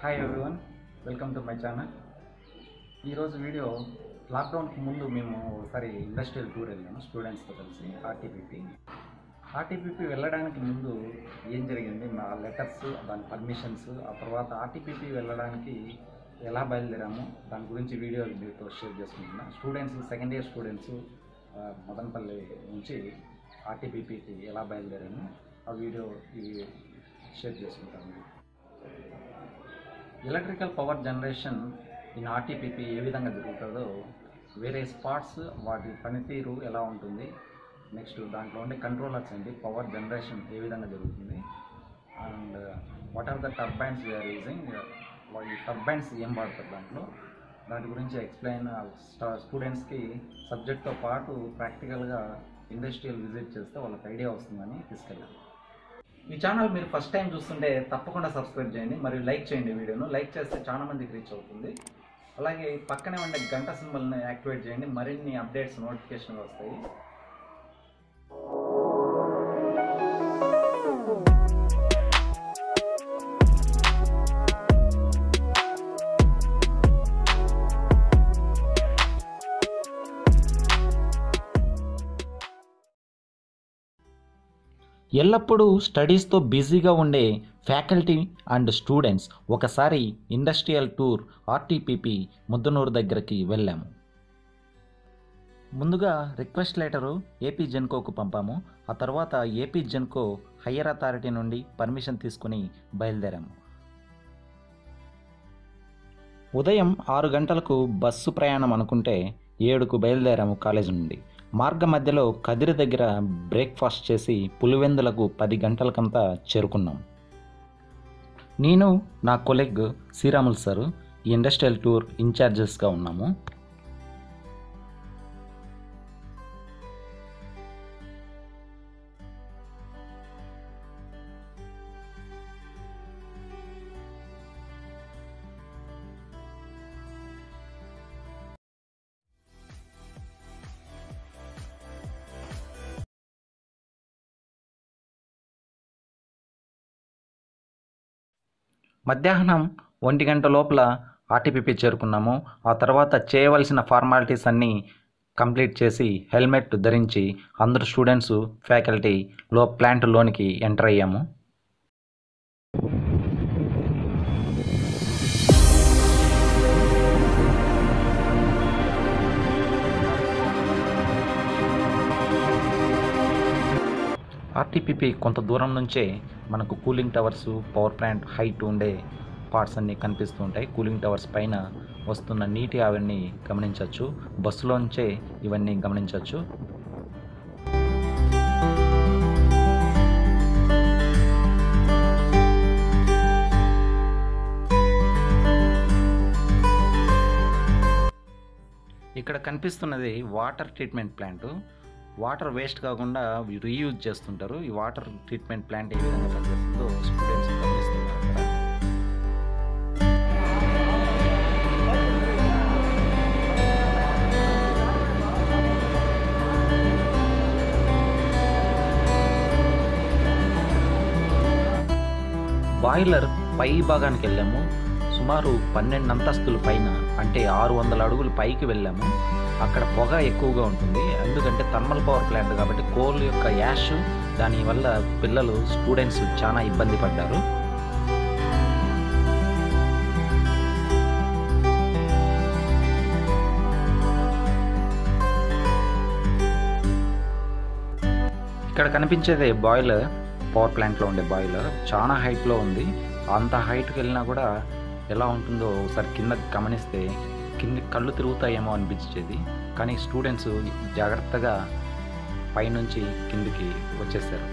hi everyone welcome to my channel ఈరోజు video లాక్డౌన్కి ముందు మేము ఒకసారి ఇండస్ట్రియల్ టూర్ వెళ్ళాము స్టూడెంట్స్తో కలిసి ఆర్టీపీపీ ఆర్టీపీపీ వెళ్ళడానికి ముందు ఏం జరిగింది మా లెటర్స్ దాని పర్మిషన్స్ ఆ తర్వాత ఆర్టీపీపీ వెళ్ళడానికి ఎలా బయలుదేరాము దాని గురించి వీడియో మీతో షేర్ చేసుకుంటున్నా students second year students Madanapalle నుంచి ఆర్టీపీపీకి ఎలా బయలుదేరాము ఆ వీడియో ఇవి షేర్ చేసుకుంటాము electrical power generation in RTPP ఏ విధంగా జరుగుతుందో వేరే స్పాట్స్ వాటి పనితీరు ఎలా ఉంటుంది నెక్స్ట్ దాంట్లో ఉండే కంట్రోలర్స్ ఏంటి పవర్ జనరేషన్ ఏ విధంగా జరుగుతుంది and what are the turbines we're using ఈ టర్బైన్స్ ఏం వాడతారు దాంట్లో దాని గురించి ఎక్స్ప్లెయిన్ స్టూడెంట్స్కి సబ్జెక్ట్తో పాటు ప్రాక్టికల్గా ఇండస్ట్రియల్ విజిట్ చేస్తే వాళ్ళకి ఐడియా వస్తుందని తీసుకెళ్ళాను ఈ ఛానల్ మీరు ఫస్ట్ టైం చూస్తుంటే తప్పకుండా సబ్స్క్రైబ్ చేయండి మరియు లైక్ చేయండి వీడియోను లైక్ చేస్తే చాలా మందికి రీచ్ అవుతుంది అలాగే పక్కనే ఉండే గంట సింబల్ని యాక్టివేట్ చేయండి మరిన్ని అప్డేట్స్ నోటిఫికేషన్ వస్తాయి ఎల్లప్పుడూ స్టడీస్తో బిజీగా ఉండే ఫ్యాకల్టీ అండ్ స్టూడెంట్స్ ఒకసారి ఇండస్ట్రియల్ టూర్ ఆర్టీపీపీ ముద్దనూరు దగ్గరికి వెళ్ళాము ముందుగా రిక్వెస్ట్ లెటరు ఏపీ జెన్కోకు పంపాము ఆ తర్వాత ఏపీ జెన్కో హయ్యర్ అథారిటీ నుండి పర్మిషన్ తీసుకుని బయలుదేరాము ఉదయం ఆరు గంటలకు బస్సు ప్రయాణం అనుకుంటే ఏడుకు బయలుదేరాము కాలేజీ నుండి మార్గ మధ్యలో కదిరి దగ్గర బ్రేక్ఫాస్ట్ చేసి పులివెందులకు పది గంటలకంతా చేరుకున్నాం నేను నా కొలెగ్ శ్రీరాములు సారు ఈ ఇండస్ట్రియల్ టూర్ ఇన్ఛార్జెస్గా ఉన్నాము మధ్యాహ్నం ఒంటి గంట లోపల ఆర్టీపీపీ చేరుకున్నాము ఆ తర్వాత చేయవలసిన ఫార్మాలిటీస్ అన్నీ కంప్లీట్ చేసి హెల్మెట్ ధరించి అందరు స్టూడెంట్స్ ఫ్యాకల్టీ లో ప్లాంట్ లోనికి ఎంటర్ అయ్యాము ఆర్టీపీపీ కొంత దూరం నుంచే మనకు cooling towers power plant height ఉండే పార్ట్స్ అన్నీ కనిపిస్తూ ఉంటాయి కూలింగ్ టవర్స్ పైన వస్తున్న నీటి అవన్నీ గమనించవచ్చు బస్సులోంచే ఇవన్నీ గమనించవచ్చు ఇక్కడ కనిపిస్తున్నది water treatment plant water waste కాకుండా రీయూజ్ చేస్తుంటారు ఈ వాటర్ ట్రీట్మెంట్ ప్లాంట్ ఏ విధంగా పనిచేస్తుందో స్టూడెంట్స్ గమనిస్తున్నారు అక్కడ బాయిలర్ పై భాగానికి వెళ్ళాము సుమారు పన్నెండు అంతస్తుల పైన అంటే ఆరు వందల అడుగులు పైకి వెళ్ళాము అక్కడ పొగ ఎక్కువగా ఉంటుంది ఎందుకంటే థర్మల్ పవర్ ప్లాంట్ కాబట్టి కోల్ యొక్క యాష్ దానివల్ల పిల్లలు స్టూడెంట్స్ చాలా ఇబ్బంది పడ్డారు ఇక్కడ కనిపించేది బాయిలర్ పవర్ ప్లాంట్లో ఉండే బాయిలర్ చాలా హైట్లో ఉంది అంత హైట్కి వెళ్ళినా కూడా ఎలా ఉంటుందో ఒకసారి కింద గమనిస్తే కింద కళ్ళు తిరుగుతాయేమో అనిపించేది కానీ స్టూడెంట్స్ జాగ్రత్తగా పైనుంచి కిందికి వచ్చేసారు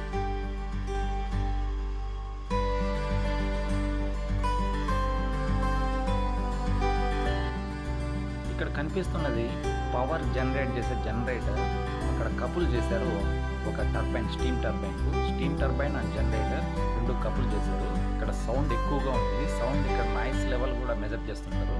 ఇక్కడ కనిపిస్తున్నది పవర్ జనరేట్ చేసే జనరేటర్ అక్కడ కపుల్ చేశారు ఒక turbine steam turbine steam turbine and generator రెండు కపుల్ చేశారు ఇక్కడ సౌండ్ ఎక్కువగా ఉంటుంది సౌండ్ ఇక్కడ నాయిస్ లెవెల్ కూడా మెజర్ చేస్తుంటారు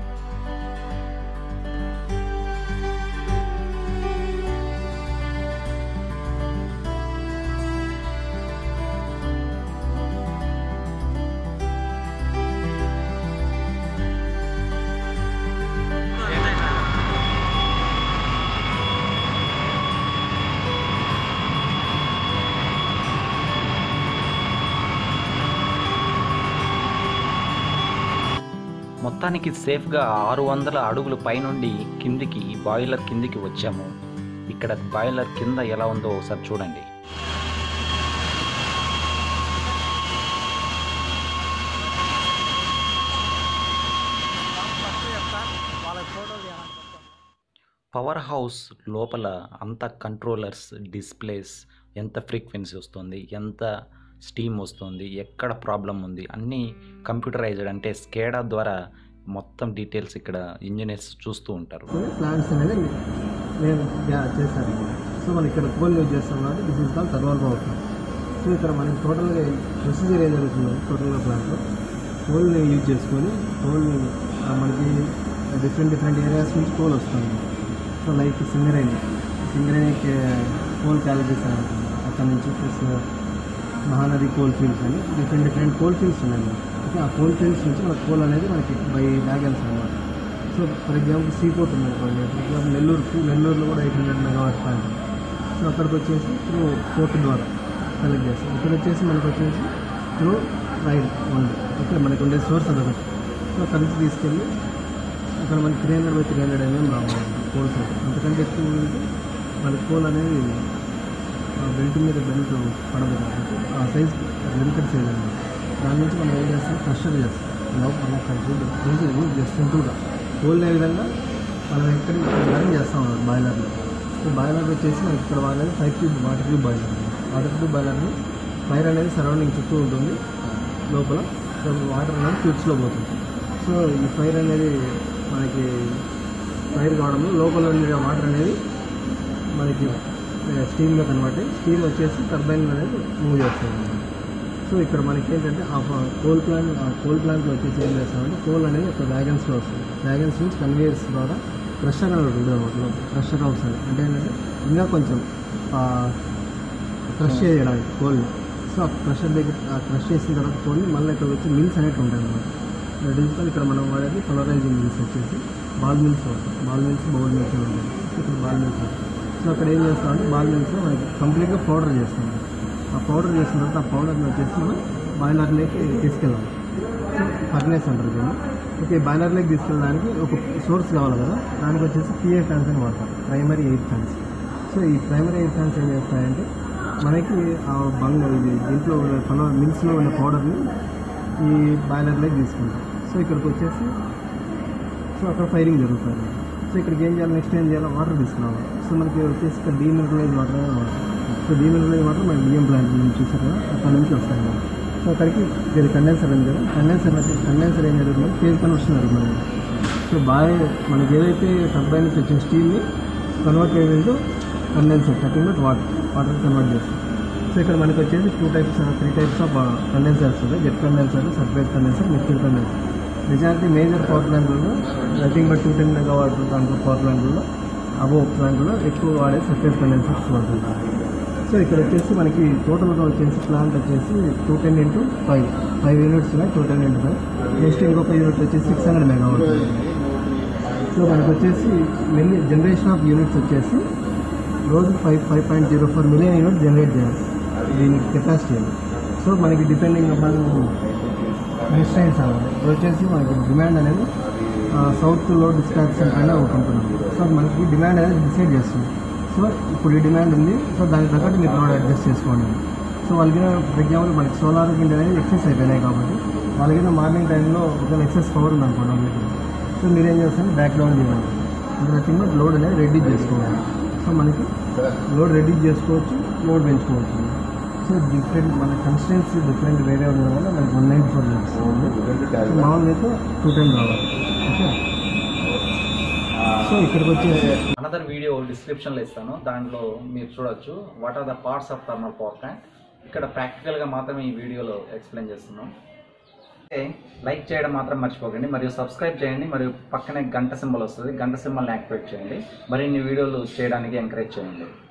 మొత్తానికి సేఫ్గా ఆరు వందల అడుగుల పైనుండి కిందికి బాయిలర్ కిందికి వచ్చాము ఇక్కడ బాయిలర్ కింద ఎలా ఉందో ఒకసారి చూడండి పవర్ హౌస్ లోపల అంత కంట్రోలర్స్ డిస్ప్లేస్ ఎంత ఫ్రీక్వెన్సీ వస్తుంది ఎంత స్టీమ్ వస్తుంది ఎక్కడ ప్రాబ్లం ఉంది అన్నీ కంప్యూటరైజ్డ్ అంటే స్కేడా ద్వారా మొత్తం డీటెయిల్స్ ఇక్కడ ఇంజనీర్స్ చూస్తూ ఉంటారు ప్లాంట్స్ అనేది నేను చేశాను సో మనం ఇక్కడ కోల్ యూజ్ చేస్తాం కాబట్టి this is call thermal power plant so ఇక్కడ మనకి టోటల్గా ప్రొసీజర్ ఏం జరుగుతుందో టోటల్గా ప్లాంట్లో కోల్ని యూజ్ చేసుకొని కోల్ని మనకి డిఫరెంట్ డిఫరెంట్ ఏరియాస్ నుంచి కోల్ వస్తుంది so like Singareni Singareni coal calories అని ఉంటుంది అక్కడ నుంచి ప్లస్ మహానది కోల్ ఫీల్డ్స్ అని డిఫరెంట్ డిఫరెంట్ కోల్ ఫీల్డ్స్ ఉన్నాయి ఓకే ఆ కోల్ ఫీల్డ్స్ నుంచి మనకి కోల్ అనేది మనకి బై వ్యాగన్స్ అనమాట సో ఫర్ ఎగ్జాంపుల్ సీపోర్ట్ ఉంది అనుకోండి ఫర్ ఎగ్జాంపుల్ నెల్లూరుకు నెల్లూరులో కూడా eight hundred megawatt plant so అక్కడికి వచ్చేసి త్రూ పోర్ట్ ద్వారా కలెక్ట్ చేస్తాం ఇక్కడ వచ్చేసి మనకు వచ్చేసి త్రూ రైడ్ ఉంది ఓకే మనకు ఉండే సోర్స్ అదొకటి సో అక్కడ నుంచి తీసుకెళ్ళి అక్కడ మనకి three hundred by three hundred MM రావాలి కోల్ సైడ్ అంతకంటే ఎక్కువ ఉంటే మనకి కోల్ అనేది ఆ బెల్ట్ మీద బెల్ట్ పడదు కాబట్టి ఆ సైజ్ లిమిటెడ్ సైజ్ అనమాట దాని నుంచి మనం ఏం చేస్తాం క్రషర్ చేస్తాం ఇలా మనం అక్కడ చూద్దాం చూసి జస్ట్ సింపుల్గా కోల్డ్ ఏ విధంగా మనం ఎక్కడ రన్ చేస్తాం బాయిలర్లో సో బాయిలర్ వచ్చేసి మనకి ఇక్కడ వాడేది five cube water cube boiler water cube బాయిలర్ని ఫైర్ అనేది సరౌండింగ్ చుట్టూ ఉంటుంది లోపల సో వాటర్ అనేది ట్యూబ్స్లో పోతుంది సో ఈ ఫైర్ అనేది మనకి ఫైర్ కావడంలో లోపల ఉండే వాటర్ అనేది మనకి స్టీమ్లో కనబట్టి స్టీమ్ వచ్చేసి టర్బైన్ అనేది మూవ్ చేస్తుంది సో ఇక్కడ మనకి ఏంటంటే ఆ కోల్ ప్లాంట్ ఆ కోల్ ప్లాంట్లో వచ్చేసి ఏం చేస్తామంటే కోల్ అనేది ఒక వ్యాగన్స్లో వస్తుంది వ్యాగన్స్ నుంచి కన్వేయర్స్ ద్వారా క్రషర్ అనేది ఉంటుంది అనమాట క్రషర్ హౌస్ అని అంటే ఏంటంటే ఇంకా కొంచెం క్రష్ చేయడానికి కోల్ని సో ఆ క్రషర్ దగ్గర ఆ క్రష్ చేసిన తర్వాత కోల్ని మళ్ళీ ఇక్కడ వచ్చి మిల్స్ అనేవి ఉంటాయి అనమాట డిజిటల్ ఇక్కడ మనం వాడేది పొలరైజింగ్ మిల్స్ వచ్చేసి ball mills ball mills bowl mills అని ఉంటాయి ఇక్కడ బాల్ మిల్స్ సో అక్కడ ఏం చేస్తామంటే బాల్ మిల్స్లో మనకి కంప్లీట్గా పౌడర్ చేస్తాం ఆ పౌడర్ చేసిన తర్వాత ఆ పౌడర్ని వచ్చేసి మనం బాయిలర్లోకి తీసుకెళ్ళాలి సో ఫర్నేస్ అంటారు దీన్ని ఓకే బాయిలర్లోకి తీసుకెళ్ళడానికి ఒక సోర్స్ కావాలి కదా దానికి వచ్చేసి పిఏ ఫ్యాన్స్ అని వాడతారు ప్రైమరీ ఎయిర్ ఫ్యాన్స్ సో ఈ ప్రైమరీ ఎయిర్ ఫ్యాన్స్ ఏం చేస్తాయంటే మనకి ఆ బంగ ఇది దీంట్లో ఉన్న పల మిల్స్లో ఉన్న పౌడర్ని ఈ బాయిలర్లోకి తీసుకుంటాం సో ఇక్కడికి వచ్చేసి సో అక్కడ ఫైరింగ్ జరుగుతుంది సో ఇక్కడికి ఏం చేయాలి నెక్స్ట్ ఏం చేయాలి వాటర్ తీసుకురావాలి సో మనకి వచ్చేసి ఇక్కడ డీమినరలైజ్ వాటర్ అనేది వాటర్ సో డీమినరలైజ్ వాటర్ మన డిఎం ప్లాంట్ నుంచి చూసారు కదా అక్కడ నుంచి వస్తాయి కదా సో అక్కడికి ఇది కండెన్సర్ ఉంది కదా కండెన్సర్ కండెన్సర్ ఏం జరుగుతుంది ఫేజ్ కన్వర్షన్ జరుగుతుంది సో బాగా మనకి ఏదైతే టర్బైన్ నుంచి వచ్చిన స్టీమ్ని కన్వర్ట్ చేయడంతో condenser cutting but water water convert చేస్తాం సో ఇక్కడ మనకి వచ్చేసి two types three types of condensers ఉన్నాయి jet condenser surface condenser mixture condenser majority major power ప్లాంట్లలో nothing but two ten megawatt దాంట్లో పవర్ ప్లాంట్లలో అబో ప్లాంట్లో ఎక్కువ వాడే సర్ఫేస్ కండెన్సర్స్ వాడుతుంది సో ఇక్కడ వచ్చేసి మనకి టోటల్గా వచ్చేసి ప్లాంట్ వచ్చేసి two ten into five five units ఉన్నాయి two ten into five next ఇంకొక యూనిట్ వచ్చేసి సిక్స్ హండ్రెడ్ మెగావాట్ సో మనకు వచ్చేసి మెనీ జనరేషన్ ఆఫ్ యూనిట్స్ వచ్చేసి రోజు five five point zero four million unit generate చేయాలి దీని కెపాసిటీ సో మనకి డిపెండింగ్ అపాన్ డిస్టెన్స్ అన్నమాట ఇది వచ్చేసి మనకి డిమాండ్ అనేది సౌత్లో డిస్టాన్స్ పైన ఒకటి ఉంటుంది సో మనకి డిమాండ్ అనేది డిసైడ్ చేస్తుంది సో ఇప్పుడు ఈ డిమాండ్ ఉంది సో దానికి తగ్గట్టు మీరు లోడ్ అడ్జస్ట్ చేసుకోండి సో వాళ్ళకి ఫర్ ఎగ్జాంపుల్ మనకి సోలార్ విండ్ అనేది ఎక్సెస్ అయిపోయినాయి కాబట్టి వాళ్ళకి మార్నింగ్ టైంలో ఒకవేళ ఎక్సెస్ పవర్ ఉంది అనుకోండి వాళ్ళకి సో మీరేం చేస్తారు బ్యాక్ డౌన్ చేయాలి నథింగ్ బట్ లోడ్ అనేది రెడ్యూస్ చేసుకోవాలి సో మనకి లోడ్ రెడ్యూస్ చేసుకోవచ్చు లోడ్ పెంచుకోవచ్చు సో డిఫరెంట్ మన కన్స్టెన్సీ డిఫరెంట్ వేరే ఉండడం వల్ల మనకి one ninety four lakhs so మామూలుగా అయితే టూ టెన్ రావాలి ఓకే సో ఇక్కడికి వచ్చేసి అనదర్ వీడియో డిస్క్రిప్షన్లో ఇస్తాను దాంట్లో మీరు చూడొచ్చు what are the parts of thermal power plant ఇక్కడ ప్రాక్టికల్గా మాత్రమే ఈ వీడియోలో ఎక్స్ప్లెయిన్ చేస్తున్నాం అయితే లైక్ చేయడం మాత్రం మర్చిపోకండి మరియు సబ్స్క్రైబ్ చేయండి మరియు పక్కనే గంట సింబల్ వస్తుంది గంట సింబల్ని యాక్టివేట్ చేయండి మరిన్ని వీడియోలు చేయడానికి ఎంకరేజ్ చేయండి